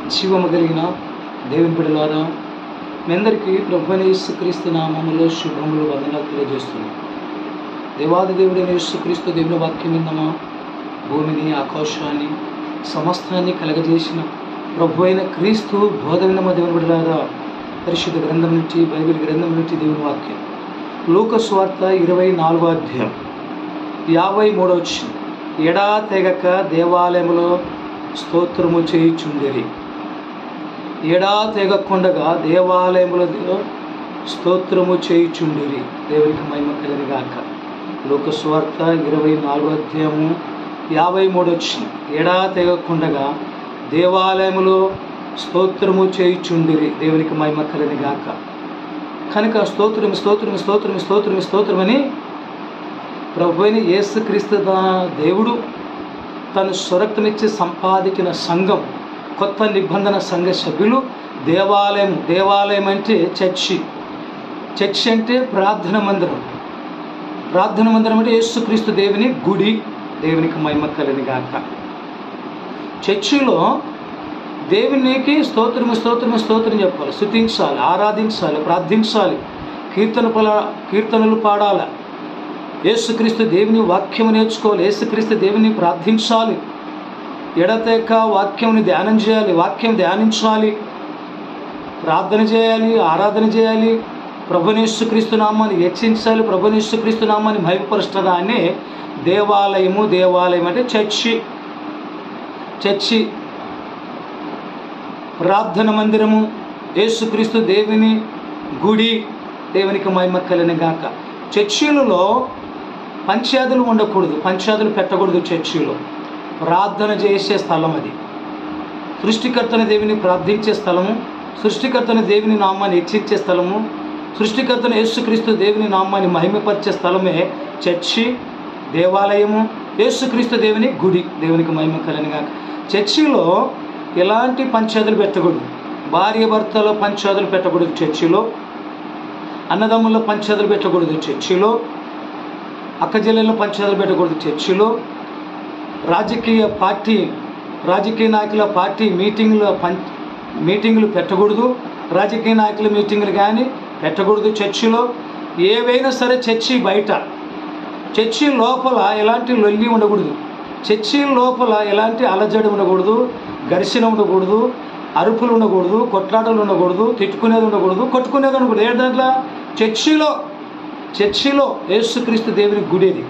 జీవము కలిగిన దేవుని బిడలారా మీ అందరికీ ప్రభుని యేసుక్రీస్తు నామములో శుభములు వందనాలు తెలియజేస్తున్నాం దేవాది దేవుడైన యేసుక్రీస్తు దేవుని వాక్యం విందమా భూమిని ఆకాశాన్ని సమస్తాన్ని కలగజేసిన ప్రభు అయిన క్రీస్తు బోధ వినమ దేవుని బిడలారా పరిశుద్ధ గ్రంథం నుంచి బైబిల్ గ్రంథం నుంచి దేవుని వాక్యం లూక స్వార్త ఇరవై నాలుగో అధ్యాయం యాభై మూడో వచ్చింది ఎడా తెగక దేవాలయములో స్తోత్రము చేయుచుండేది ఎడా తెగకుండగా దేవాలయములో స్తోత్రము చేయుచుండేది దేవునికి మహిమ కలిగిన గాక లోకస్వార్త ఇరవై నాలుగో అధ్యాయము యాభై మూడు వచ్చింది ఎడా తెగకుండగా దేవాలయములో స్తోత్రము చేయుచుండిరి దేవునికి మహిమ కలిగిన గాక కనుక స్తోత్రం స్తోత్రం స్తోత్రం స్తోత్రం స్తోత్రం అని ప్రభు అయిన యేసుక్రీస్తు దా- దేవుడు తను స్వరక్తమిచ్చి సంపాదించిన సంఘం కొత్త నిబంధన సంఘ సభ్యులు దేవాలయం దేవాలయం అంటే చర్చి చర్చి అంటే ప్రార్థన మందిరం ప్రార్థన మందిరం అంటే యేసుక్రీస్తు దేవుని గుడి దేవునికి మహిమ కలిని గాక చర్చిలో దేవునికి స్తోత్రము స్తోత్రము స్తోత్రం చెప్పాలి స్థుతించాలి ఆరాధించాలి ప్రార్థించాలి కీర్తన పల కీర్తనలు పాడాలి యేసుక్రీస్తు దేవుని వాక్యము నేర్చుకోవాలి యేసుక్రీస్తు దేవుని ప్రార్థించాలి ఎడతెక్క వాక్యంని ధ్యానం చేయాలి వాక్యం ధ్యానించాలి ప్రార్థన చేయాలి ఆరాధన చేయాలి ప్రభునేశ్వక్రీస్తు నామాన్ని హెచ్చించాలి ప్రభునేశ్వక్రీస్తు నామాన్ని మహిమపరుస్తుందాన్ని దేవాలయము దేవాలయం అంటే చర్చి చర్చి ప్రార్థన మందిరము యేసుక్రీస్తు దేవుని గుడి దేవునికి మహిమ కలిగిన గాక చర్చిలలో పంచాదులు ఉండకూడదు పంచాదులు పెట్టకూడదు చర్చిలో ప్రార్థన చేసే స్థలం అది సృష్టికర్తని దేవుని ప్రార్థించే స్థలము సృష్టికర్తని దేవుని నామాన్ని హెచ్చించే స్థలము సృష్టికర్తని యేసుక్రీస్తు దేవుని నామాన్ని మహిమపరిచే స్థలమే చర్చి దేవాలయము యేసుక్రీస్తు దేవుని గుడి దేవునికి మహిమ కలిగిన చర్చిలో ఎలాంటి పంచాదులు పెట్టకూడదు భార్య భర్తలో పంచాదులు పెట్టకూడదు చర్చిలో అన్నదమ్ముల పంచాదులు పెట్టకూడదు చర్చిలో అక్కజల్లెల పంచాదులు పెట్టకూడదు చర్చిలో రాజకీయ పార్టీ రాజకీయ నాయకుల పార్టీ మీటింగ్ల పం మీటింగులు పెట్టకూడదు రాజకీయ నాయకుల మీటింగులు కానీ పెట్టకూడదు చర్చిలో ఏవైనా సరే చర్చి బయట చర్చి లోపల ఎలాంటి లొల్లి ఉండకూడదు చర్చి లోపల ఎలాంటి అలజడి ఉండకూడదు ఘర్షణ ఉండకూడదు అరుపులు ఉండకూడదు కొట్లాటలు ఉండకూడదు తిట్టుకునేది ఉండకూడదు కొట్టుకునేది ఉండకూడదు ఏ దాంట్లో చర్చిలో చర్చిలో యేసుక్రీస్తు దేవుని గుడేది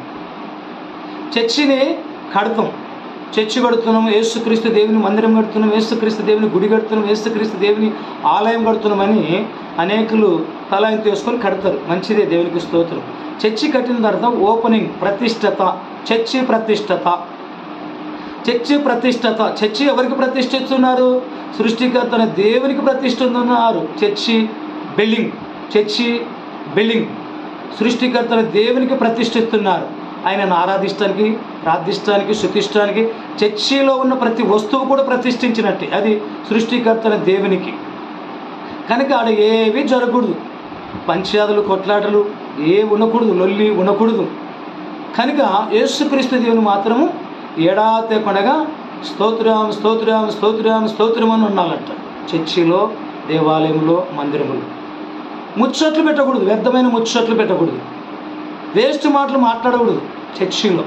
చర్చిని కడతాం చర్చి కడుతున్నాం యేసుక్రీస్తు దేవుని మందిరం కడుతున్నాం యేసుక్రీస్తు దేవుని గుడి కడుతున్నాం యేసుక్రీస్తు దేవుని ఆలయం కడుతున్నామని అనేకులు తలాంతి తీసుకొని కడతారు మంచిదే దేవునికి స్తోత్రం చర్చి కట్టిన తర్వాత ఓపెనింగ్ ప్రతిష్టత చర్చి ప్రతిష్టత చర్చి ప్రతిష్టత చర్చి ఎవరికి ప్రతిష్ఠిస్తున్నారు సృష్టికర్తన దేవునికి ప్రతిష్ఠిస్తున్నారు చర్చి బిల్డింగ్ చర్చి బిల్డింగ్ సృష్టికర్తన దేవునికి ప్రతిష్ఠిస్తున్నారు ఆయనను ఆరాధించడానికి ప్రార్థించడానికి శుతిష్టానికి చర్చిలో ఉన్న ప్రతి వస్తువు కూడా ప్రతిష్ఠించినట్టే అది సృష్టికర్తన దేవునికి కనుక ఆడ ఏవి జరగకూడదు పంచాదులు కొట్లాటలు ఏ ఉండకూడదు లొల్లి ఉండకూడదు కనుక యేసుక్రీస్తు దేవుని మాత్రము ఏడాతే కొనగా స్తోత్రం స్తోత్రం స్తోత్రం స్తోత్రం అని ఉండాలంట చర్చిలో దేవాలయంలో మందిరములు ముచ్చట్లు పెట్టకూడదు వ్యర్థమైన ముచ్చట్లు పెట్టకూడదు వేస్ట్ మాటలు మాట్లాడకూడదు చర్చిలో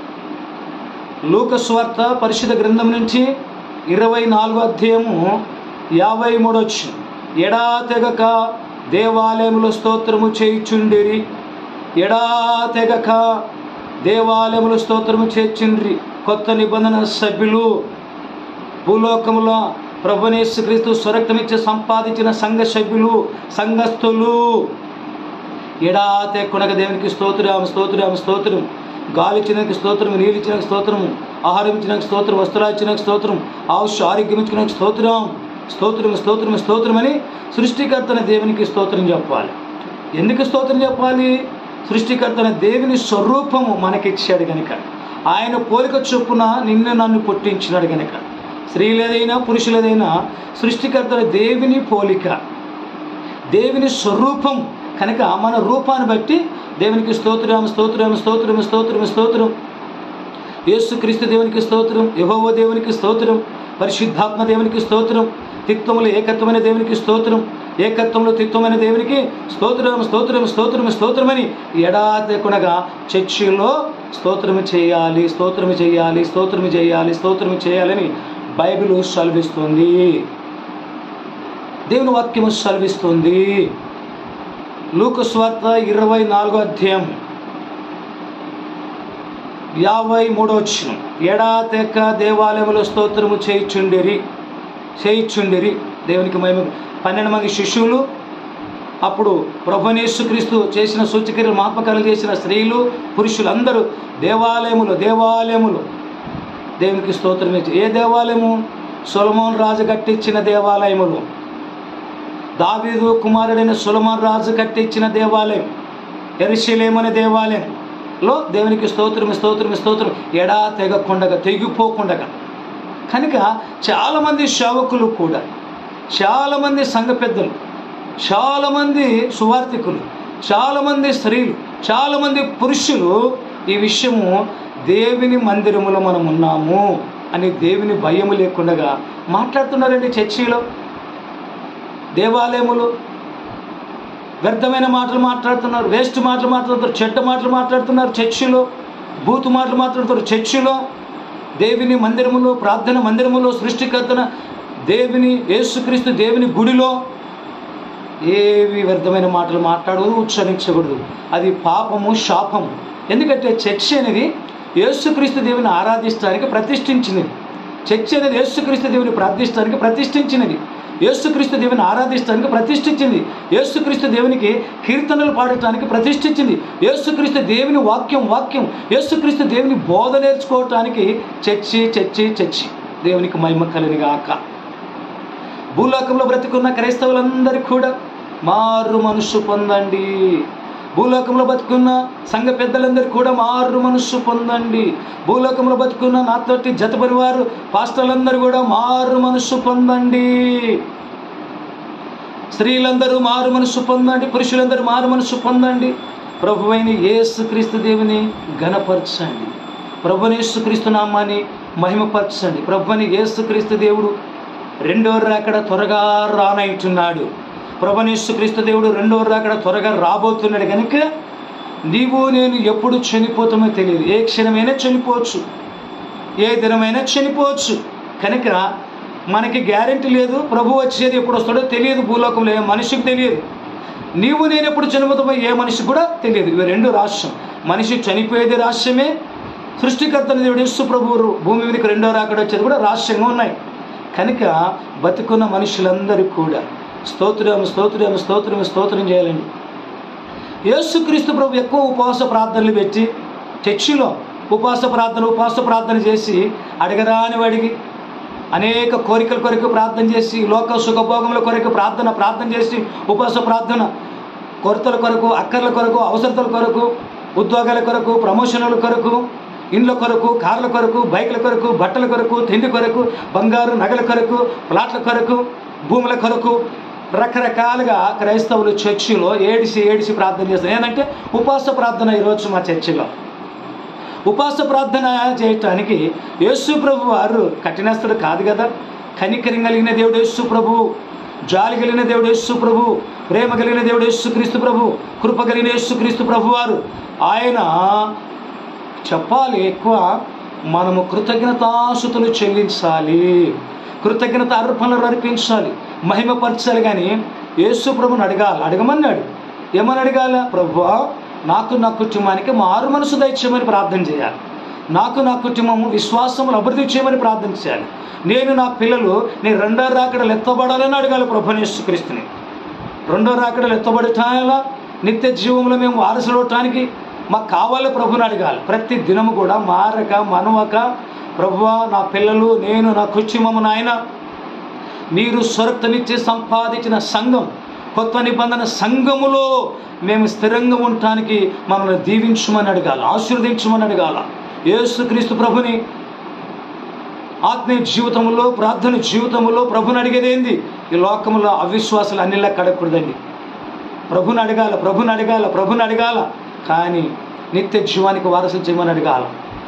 లూకస్వార్త పరిశుద్ధ గ్రంథం నుంచి ఇరవై నాలుగో అధ్యాయము యాభై మూడు వచ్చి ఎడా తెగక దేవాలయములో స్తోత్రము చేయుచుండిరి ఎడా తెగక దేవాలయములో స్తోత్రము చేర్చుండ్రి కొత్త నిబంధన సభ్యులు భూలోకములో ప్రభునేశ్వక్రీస్తు స్వరక్తమిచ్చి సంపాదించిన సంఘ సభ్యులు సంఘస్థులు ఎడాతే కొనక దేవునికి స్తోత్రం స్తోత్రం స్తోత్రం గాలి ఇచ్చినకి స్తోత్రం నీళ్ళు ఇచ్చిన స్తోత్రం ఆహారం ఇచ్చిన స్తోత్రం వస్త్రాలు ఇచ్చిన స్తోత్రం ఆవుష్ ఆరోగ్యం ఇచ్చిన స్తోత్రం స్తోత్రం స్తోత్రం స్తోత్రం అని సృష్టికర్తన దేవునికి స్తోత్రం చెప్పాలి ఎందుకు స్తోత్రం చెప్పాలి సృష్టికర్తన దేవుని స్వరూపము మనకిచ్చాడు గనుక ఆయన పోలిక చొప్పున నిన్ను నన్ను పుట్టించినాడు గనుక స్త్రీలదైనా పురుషులదైనా సృష్టికర్తన దేవుని పోలిక దేవుని స్వరూపం కనుక మన రూపాన్ని బట్టి దేవునికి స్తోత్రం స్తోత్రం స్తోత్రం స్తోత్రం స్తోత్రం యేసుక్రీస్తు దేవునికి స్తోత్రం యెహోవా దేవునికి స్తోత్రం పరిశుద్ధాత్మ దేవునికి స్తోత్రం తిత్వములు ఏకత్వమైన దేవునికి స్తోత్రం ఏకత్వంలో తిత్వమైన దేవునికి స్తోత్రం స్తోత్రం స్తోత్రం స్తోత్రమని ఎడాతెకునగా చర్చిలో స్తోత్రము చేయాలి స్తోత్రము చేయాలి స్తోత్రము చేయాలి స్తోత్రము చేయాలని బైబిల్ సెలవిస్తుంది దేవుని వాక్యము సెలవిస్తుంది లూకు స్వార్త ఇరవై నాలుగో అధ్యాయం యాభై మూడో వచ్చిన ఎడాతెక్క దేవాలయములో స్తోత్రము చేయిచుండిరి చేయిచుండిరి దేవునికి మహిమ పన్నెండు మంది శిష్యులు అప్పుడు ప్రభునేశ్వక్రీస్తు చేసిన సూచక్రియలు మహాత్మకాలు చేసిన స్త్రీలు పురుషులందరూ దేవాలయములు దేవాలయములు దేవునికి స్తోత్రం ఇచ్చి ఏ దేవాలయము సొలమోన్ రాజు కట్టించిన దేవాలయములు దావీదు కుమారుడైన సులమోన్ రాజు కట్టించిన దేవాలయం ఎరిశిలేమనే దేవాలయంలో దేవునికి స్తోత్రం స్తోత్రం స్తోత్రం ఎడా తెగకుండగా తెగిపోకుండగా కనుక చాలామంది సేవకులు కూడా చాలామంది సంఘ పెద్దలు చాలామంది సువార్థికులు చాలామంది స్త్రీలు చాలామంది పురుషులు ఈ విషయము దేవుని మందిరములో మనం ఉన్నాము అని దేవుని భయము లేకుండా మాట్లాడుతున్నారండి చర్చిలో దేవాలయములు వ్యర్థమైన మాటలు మాట్లాడుతున్నారు వేస్ట్ మాటలు మాట్లాడుతున్నారు చెడ్డ మాటలు మాట్లాడుతున్నారు చర్చిలో బూతు మాటలు మాట్లాడుతున్నారు చర్చిలో దేవుని మందిరములో ప్రార్థన మందిరములో సృష్టికర్తన దేవుని యేసుక్రీస్తు దేవుని గుడిలో ఏవి వ్యర్థమైన మాటలు మాట్లాడదు ఉచ్చరించకూడదు అది పాపము శాపము ఎందుకంటే చర్చ్ అనేది యేసుక్రీస్తు దేవుని ఆరాధించడానికి ప్రతిష్ఠించినది చర్చ్ అనేది యేసుక్రీస్తు దేవుని ప్రార్థించడానికి ప్రతిష్ఠించినది యేసుక్రీస్తు దేవుని ఆరాధించడానికి ప్రతిష్ఠించింది యేసుక్రీస్తు దేవునికి కీర్తనలు పాడటానికి ప్రతిష్ఠించింది యేసుక్రీస్తు దేవుని వాక్యం వాక్యం యేసుక్రీస్తు దేవుని బోధ నేర్చుకోవటానికి చర్చి చర్చి చర్చి దేవునికి మహిమ కలినిగాక భూలోకంలో బ్రతికున్న క్రైస్తవులందరికీ కూడా మారు మనసు పొందండి భూలోకంలో బతుకున్న సంఘ పెద్దలందరికీ కూడా మారు మనస్సు పొందండి భూలోకంలో బతుకున్న నాతోటి జతపరి వారు పాస్టర్లందరూ కూడా మారు మనస్సు పొందండి స్త్రీలందరూ మారు మనస్సు పొందండి పురుషులందరూ మారు మనస్సు పొందండి ప్రభువైన యేసుక్రీస్తు దేవుని ఘనపరచండి ప్రభుని యేసుక్రీస్తు నామాన్ని మహిమపరచండి ప్రభుని యేసుక్రీస్తు దేవుడు రెండో రాకడ త్వరగా రానంటున్నాడు ప్రభునేశ్వక్రీస్తు దేవుడు రెండో రాకడ త్వరగా రాబోతున్నాడు కనుక నీవు నేను ఎప్పుడు చనిపోతామో తెలియదు ఏ క్షణమైనా చనిపోవచ్చు ఏ దినమైనా చనిపోవచ్చు కనుక మనకి గ్యారెంటీ లేదు ప్రభు వచ్చేది ఎప్పుడు వస్తాడో తెలియదు భూలోకంలో ఏ మనిషికి తెలియదు నీవు నేను ఎప్పుడు చనిపోతామో ఏ మనిషికి కూడా తెలియదు ఇవి రెండు రాష్ట్రం మనిషి చనిపోయేది రాష్ట్రమే సృష్టికర్తని దేవుడు యేసు ప్రభువు భూమి మీదకి రెండో రాకడ వచ్చేది కూడా రాష్ట్రంగా ఉన్నాయి కనుక బతుకున్న మనుషులందరూ కూడా స్తోత్రం స్తోత్రం స్తోత్రం స్తోత్రం చేయాలండి యేసుక్రీస్తు ప్రభు ఎక్కువ ఉపవాస ప్రార్థనలు పెట్టి చర్చిలో ఉపవాస ప్రార్థన ఉపవాస ప్రార్థన చేసి అడగరాని వాడికి అనేక కోరికల కొరకు ప్రార్థన చేసి లోక సుఖభోగముల కొరకు ప్రార్థన ప్రార్థన చేసి ఉపవాస ప్రార్థన కొరతల కొరకు అక్కర్ల కొరకు అవసరతల కొరకు ఉద్యోగాల కొరకు ప్రమోషన్ల కొరకు ఇండ్ల కొరకు కార్ల కొరకు బైకుల కొరకు బట్టల కొరకు తిండి కొరకు బంగారు నగల కొరకు ప్లాట్ల కొరకు భూముల కొరకు రకరకాలుగా క్రైస్తవులు చర్చిలో ఏడిసి ఏడిసి ప్రార్థన చేస్తారు ఏంటంటే ఉపవాస ప్రార్థన ఈరోజు మా చర్చిలో ఉపవాస ప్రార్థన చేయటానికి యేసు ప్రభు వారు కఠినస్తుడు కాదు కదా కనికరం కలిగిన దేవుడు యేసు ప్రభు జాలి కలిగిన దేవుడు యేసు ప్రభు ప్రేమ కలిగిన దేవుడు యేసు క్రీస్తు ప్రభు కృప కలిగిన యేసు క్రీస్తు ప్రభు వారు ఆయన చెప్పాలి ఎక్కువ మనము కృతజ్ఞతాసుతులు చెల్లించాలి కృతజ్ఞత అర్పణలు అర్పించాలి మహిమపరచాలి కానీ యేసు ప్రభుని అడగాలి అడగమన్నాడు ఏమని అడగాల ప్రభువా నాకు నా కుటుంబానికి మారు మనసు దయచేయమని ప్రార్థన చేయాలి నాకు నా కుటుంబము విశ్వాసములు అభివృద్ధి చేయమని ప్రార్థన చేయాలి నేను నా పిల్లలు నేను రెండో రాకడలు ఎత్తబడాలని అడగాలి ప్రభునేశ్వక్రీస్తుని రెండో రాకడలు ఎత్తబడటాలా నిత్య జీవంలో మేము వారసులవటానికి మాకు కావాలి ప్రభుని అడగాలి ప్రతి దినము కూడా మారక మనవక ప్రభువా నా పిల్లలు నేను నా కుటుంబము నాయన మీరు స్వరక్తనిచ్చి సంపాదించిన సంఘం కొత్త నిబంధన సంఘములో మేము స్థిరంగా ఉండటానికి మనల్ని దీవించమని అడగాలి ఆశీర్వదించమని అడగాల యేసుక్రీస్తు ప్రభుని ఆత్మీయ జీవితంలో ప్రార్థన జీవితంలో ప్రభుని అడిగేది ఏంది ఈ లోకంలో అవిశ్వాసాలు అన్నిలా కడకూడదండి ప్రభుని అడగాల ప్రభుని అడగాల ప్రభుని అడగాల కానీ నిత్య జీవానికి వారసులు చేయమని అడగాల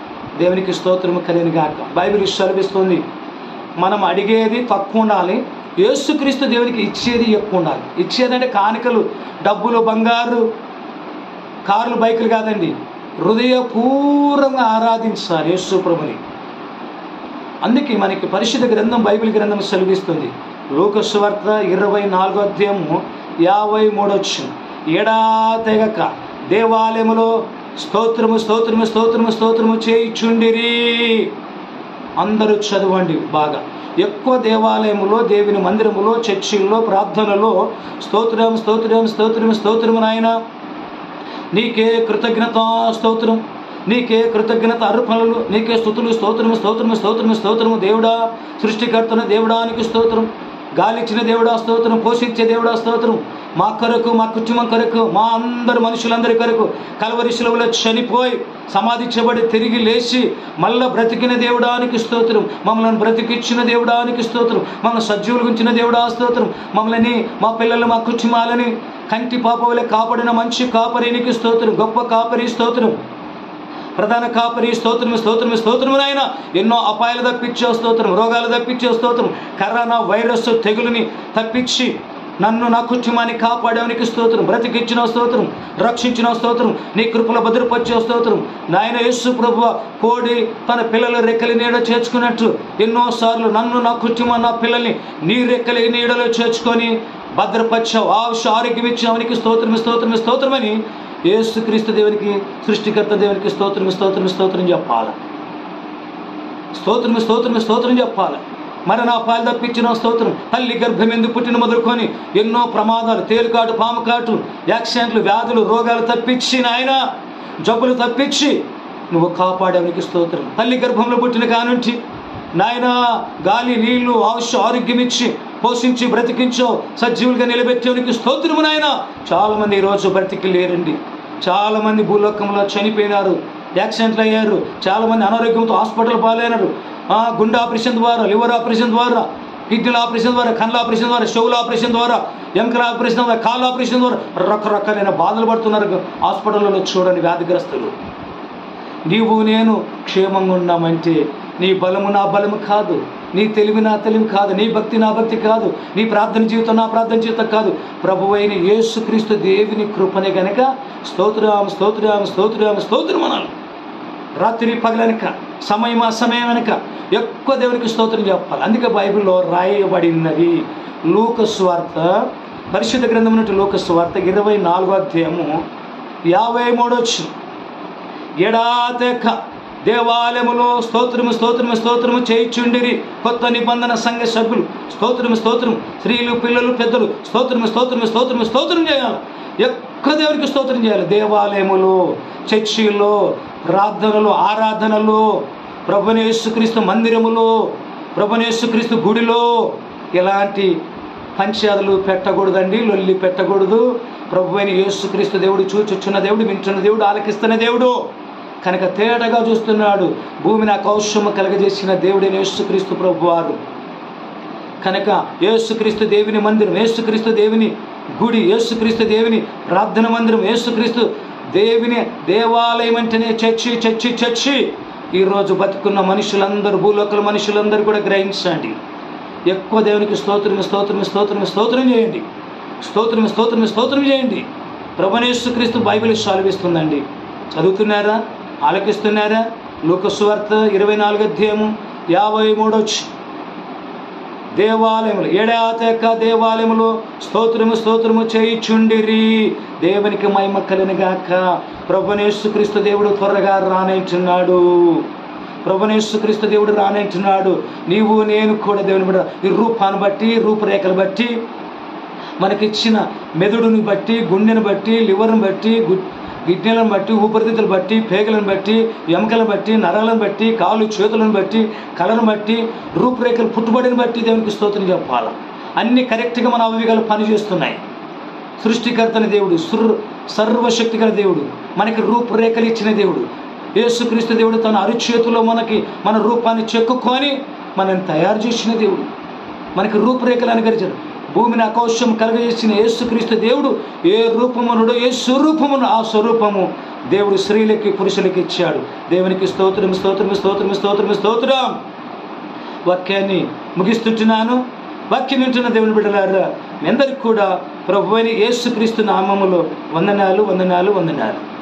దేవునికి స్తోత్రము కలిగిన గాక బైబిల్ సెలవిస్తుంది మనం అడిగేది తక్కువ ఉండాలి యేసుక్రీస్తు దేవునికి ఇచ్చేది ఎక్కువ ఉండాలి ఇచ్చేదంటే కానుకలు డబ్బులు బంగారు కార్లు బైకులు కాదండి హృదయపూర్వంగా ఆరాధించాలి యేసు ప్రభుని అందుకే మనకి పరిశుద్ధ గ్రంథం బైబిల్ గ్రంథం సెలవిస్తుంది లోకస్వార్త ఇరవై నాలుగో అధ్యాయము యాభై మూడొచ్చు ఏడా తెగక దేవాలయములో స్తోత్రము స్తోత్రము స్తోత్రము స్తోత్రము చేయిచుండిరి అందరూ చదవండి బాగా ఎక్కువ దేవాలయములో దేవుని మందిరములో చర్చిల్లో ప్రార్థనలో స్తోత్రం స్తోత్రం స్తోత్రం స్తోత్రము నాయన నీకే కృతజ్ఞత స్తోత్రం నీకే కృతజ్ఞత అర్పణలు నీకే స్థుతులు స్తోత్రము స్తోత్రము స్తోత్రము స్తోత్రము దేవుడా సృష్టికర్తన దేవుడానికి స్తోత్రం గాలిచ్చిన దేవుడా స్తోత్రం పోషించే దేవుడా స్తోత్రం మా కొరకు మా కుటుంబం కొరకు మా అందరు మనుషులందరి కొరకు కలవరి శిలువలో చనిపోయి సమాధించబడి తిరిగి లేచి మళ్ళా బ్రతికిన దేవుడానికి స్తోత్రం మమ్మల్ని బ్రతికిచ్చిన దేవుడానికి స్తోత్రం మమ్మల్ని సజీవులు ఉంచిన దేవుడా స్తోత్రం మమ్మల్ని మా పిల్లలు మా కుటుంబాలని కంటి పాపవలే కాపాడిన మంచి కాపరికి స్తోత్రం గొప్ప కాపరి స్తోత్రం ప్రధాన కాపరి స్తోత్రం స్తోత్రం స్తోత్రం నాయన ఎన్నో అపాయాలు తప్పించే స్తోత్రం రోగాలు తప్పించే స్తోత్రం కరోనా వైరస్ తెగులుని తప్పించి నన్ను నా కుటుంబాన్ని కాపాడేవానికి స్తోత్రం బ్రతికిచ్చిన స్తోత్రం రక్షించిన స్తోత్రం నీ కృపల భద్రపరిచే స్తోత్రం నాయన యేసు ప్రభు కోడి తన పిల్లల రెక్కలి నీడ చేర్చుకున్నట్టు ఎన్నోసార్లు నన్ను నా కుటుంబం నా పిల్లల్ని నీ రెక్కలి నీడలో చేర్చుకొని భద్రపరిచావు ఆవుష ఆరోగ్యం ఇచ్చావనికి స్తోత్రం స్తోత్రం స్తోత్రమని యేసుక్రీస్తు దేవునికి సృష్టికర్త దేవునికి స్తోత్రం స్తోత్రం స్తోత్రం చెప్పాలి స్తోత్రం స్తోత్రం స్తోత్రం చెప్పాలి మరి నా పాలు తప్పించిన స్తోత్రం తల్లి గర్భం ఎందుకు పుట్టిన మొదలుకొని ఎన్నో ప్రమాదాలు తేలికాటు పాము కాటు యాక్సిడెంట్లు వ్యాధులు రోగాలు తప్పించి నాయన జబ్బులు తప్పించి నువ్వు కాపాడేవనికి స్తోత్రం తల్లి గర్భంలో పుట్టిన కానుంచి నాయన గాలి నీళ్లు ఆవుష ఆరోగ్యం ఇచ్చి పోషించి బ్రతికించో సజీవులుగా నిలబెట్టేవనికి స్తోత్రము నాయన చాలా మంది ఈరోజు బ్రతికి లేరండి చాలా మంది భూలోకంలో చనిపోయినారు యాక్సిడెంట్లు అయ్యారు చాలా మంది అనారోగ్యంతో హాస్పిటల్ పాలైనారు ఆ, గుండె ఆపరేషన్ ద్వారా లివర్ ఆపరేషన్ ద్వారా కిడ్నీల ఆపరేషన్ ద్వారా కళ్ళ ఆపరేషన్ ద్వారా చెవుల ఆపరేషన్ ద్వారా ఎంకల ఆపరేషన్ ద్వారా కాళ్ళ ఆపరేషన్ ద్వారా రకరకాలైన బాధలు పడుతున్నారు హాస్పిటల్లో చూడండి వ్యాధిగ్రస్తులు నీవు నేను క్షేమంగా ఉన్నామంటే నీ బలము నా బలము కాదు నీ తెలివి నా తెలివి కాదు నీ భక్తి నా భక్తి కాదు నీ ప్రార్థన జీవితం నా ప్రార్థన జీవితం కాదు ప్రభు అయిన యేసుక్రీస్తు దేవుని కృపనే గనక స్తోత్రం స్తోత్రం స్తోత్రం స్తోత్రం అనాలి రాత్రి పగలనక సమయం అసమయం వెనక ఎక్కువ దేవునికి స్తోత్రం చెప్పాలి అందుకే బైబిల్లో రాయబడినది లూక స్వార్త పరిశుద్ధ గ్రంథం నుండి లోక స్వార్త ఇరవై నాలుగో అధ్యాయము యాభై మూడొచ్చు ఎడాతెక్క దేవాలయములో స్తోత్రము స్తోత్రము స్తోత్రము చేయిచుండిరి కొత్త నిబంధన సంఘ సభ్యులు స్తోత్రము స్తోత్రం స్త్రీలు పిల్లలు పెద్దలు స్తోత్రము స్తోత్రము స్తోత్రము స్తోత్రం చేయాలి ఎక్కువ దేవునికి స్తోత్రం చేయాలి దేవాలయములో చర్చిలో ప్రార్థనలు ఆరాధనలు ప్రభునేసుక్రీస్తు మందిరములో ప్రభునేసుక్రీస్తు గుడిలో ఎలాంటి పంచాదులు పెట్టకూడదండి లొల్లి పెట్టకూడదు ప్రభు అయిన యేసుక్రీస్తు దేవుడు చూచుచున్న దేవుడు వింటున్న దేవుడు ఆలకిస్తున్న దేవుడు కనుక తేటగా చూస్తున్నాడు భూమిని కౌశము కలగజేసిన దేవుడైన యేసుక్రీస్తు ప్రభు వారు కనుక యేసుక్రీస్తు దేవుని మందిరం యేసుక్రీస్తు దేవుని గుడి యేసుక్రీస్తు దేవుని ప్రార్థన మందిరం యేసుక్రీస్తు దేవుని దేవాలయం అంటేనే చర్చి చర్చి చర్చి ఈరోజు బతుకున్న మనుషులందరూ భూలోకల మనుషులందరూ కూడా గ్రహించండి ఎక్కువ దేవునికి స్తోత్రం స్తోత్రం స్తోత్రం స్తోత్రం చేయండి స్తోత్రం స్తోత్రం స్తోత్రం చేయండి ప్రభనేశ్వక్రీస్తు బైబిల్ సాల్విస్తుందండి చదువుతున్నారా ఆలకిస్తున్నారా లోకస్వార్త ఇరవై నాలుగు అధ్యాయము యాభై మూడొచ్చు దేవాలయములు ఏడాతెక్క దేవాలయములో స్తోత్రము స్తోత్రము చేయిచుండిరి దేవునికి మహిమ కలినగాక ప్రభునేశ్వక్రీస్తు దేవుడు త్వరగా రానేచున్నాడు ప్రభునేశ్వక్రీస్తు దేవుడు రానేచున్నాడు నీవు నేను కూడా దేవుని బిడ్డ ఈ రూపాన్ని బట్టి రూపురేఖలు బట్టి మనకిచ్చిన మెదడుని బట్టి గుండెని బట్టి లివర్ని బట్టి గు- కిడ్నీలను బట్టి ఊపిరితిత్తులు బట్టి పేగలను బట్టి ఎముకలను బట్టి నరాలను బట్టి కాళ్ళు చేతులను బట్టి కళను బట్టి రూపురేఖలు పుట్టుబడిని బట్టి దేవునికి స్తోత్రం చెప్పాలి అన్ని కరెక్ట్గా మన అవయవాలు పనిచేస్తున్నాయి సృష్టికర్తని దేవుడు సుర్ సర్వశక్తి గల దేవుడు మనకి రూపురేఖలు ఇచ్చిన దేవుడు యేసుక్రీస్తు దేవుడు తన అరిచేతిలో మనకి మన రూపాన్ని చెక్కుకొని మనల్ని తయారు చేసిన దేవుడు మనకి రూపురేఖలు అనుకరించాడు భూమిని అకౌశం కలగజేసిన యేసుక్రీస్తు దేవుడు ఏ రూపమునుడో ఏ స్వరూపమును ఆ స్వరూపము దేవుడు స్త్రీలకి పురుషులకి ఇచ్చాడు దేవునికి స్తోత్రం స్తోత్రం స్తోత్రం స్తోత్రం స్తోత్రం వాక్యాన్ని ముగిస్తుంటున్నాను వాక్యం వింటున్న దేవుని బిడ్డలారా మీ అందరికి కూడా ప్రభు అయిన యేసుక్రీస్తు నామములో వందనాలు వందనాలు వందనాలు